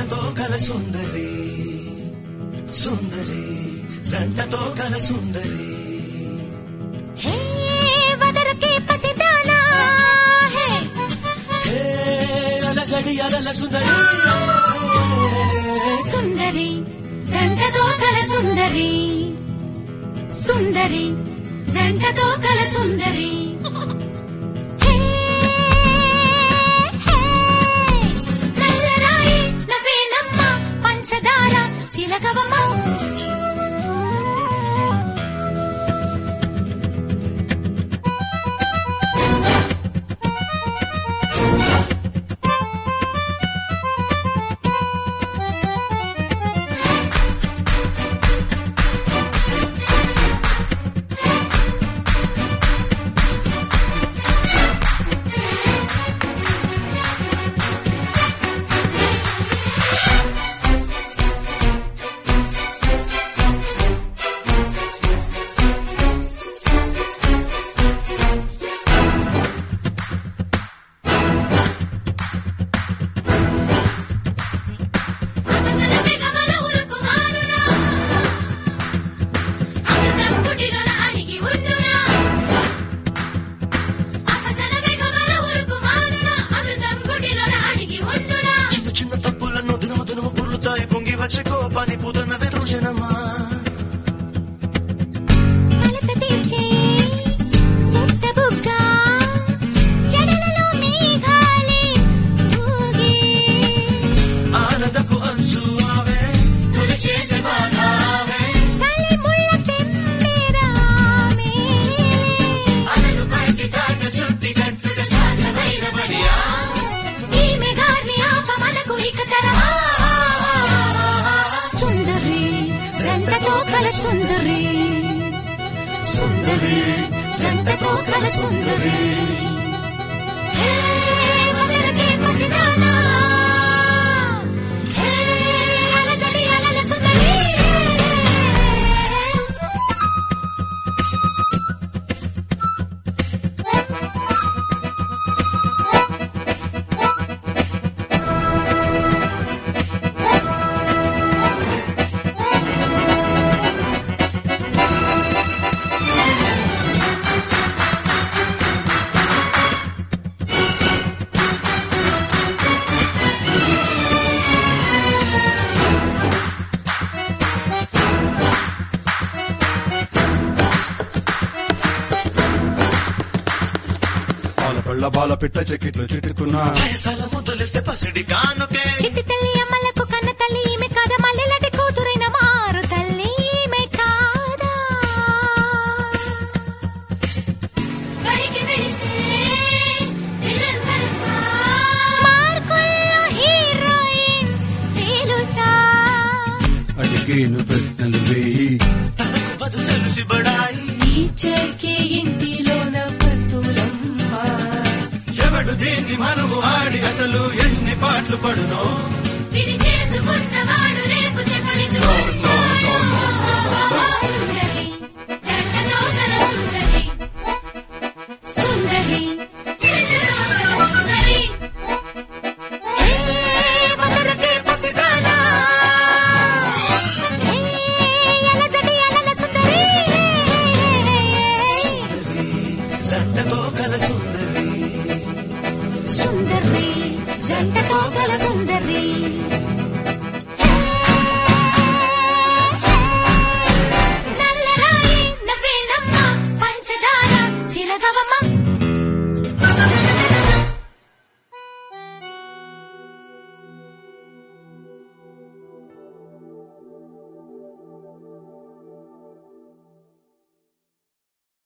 జంటతో కల సుందరి సుందరి జంటతో కల సుందరి హే వదరకే పసిదానా హే హే అలజడి అలల సుందరి సుందరి జంటతో కల సుందరి సుందరి జంటతో కల సుందరి హే, హే, నల్లరాయి నవ్వేనమ్మ పంచదార చిలకవమ్మ అపసర మెగమల ఉరుకుమానునా అమృతం కుటిలోన అణిగి ఉండునా అపసర మెగమల ఉరుకుమానునా అమృతం కుటిలోన అణిగి ఉండునా చిన్న చిన్న తప్పులను దినము దినము పుర్లుతాయి పొంగి వచ్చే కోపాన్ని పూతన్న వెదరుజనమా కలత తీర్చే సుట్ట బుగ్గ జడలలో మేఘాలే ఊగే ఆనదకు అంచు ఆవే తొలి చేసే బాధావే చలి ముళ్ళ తెమ్మెరామే అలలు పట్టి తాట చుట్టి కట్టుట సాధమైన బలియా ఈ మెగాన్ని ఆపమనకు ఇక తరమా సుందరి జంటతో కల సుందరి సుందరి జంటతో కల సుందరి హే వదరకే పసిదానా హే అలజడి అలల సుందరి పాల పళ్ళ బాల పిట్ట చెక్కిట్లు చిట్టుకున్నా వయసాల ముద్దులిస్తే పసిడి కానుకే చిట్టి తల్లి అమ్మలకు కన్న తల్లి ఈమె కాదా మల్లెలటి కూతురైన మారు తల్లి ఈమె కాదా మార్కుల్లో హీరోయిన్ తెలుసా అడిగేను ప్రశ్నలు వేయి తనకు బదు తెలిసి బడాయి టీచర్కే ఇంటిలోన పత్తులమ్మ ఎవడు దీన్ని మనము ఆడి అసలు ఎన్ని పాటలు పడునో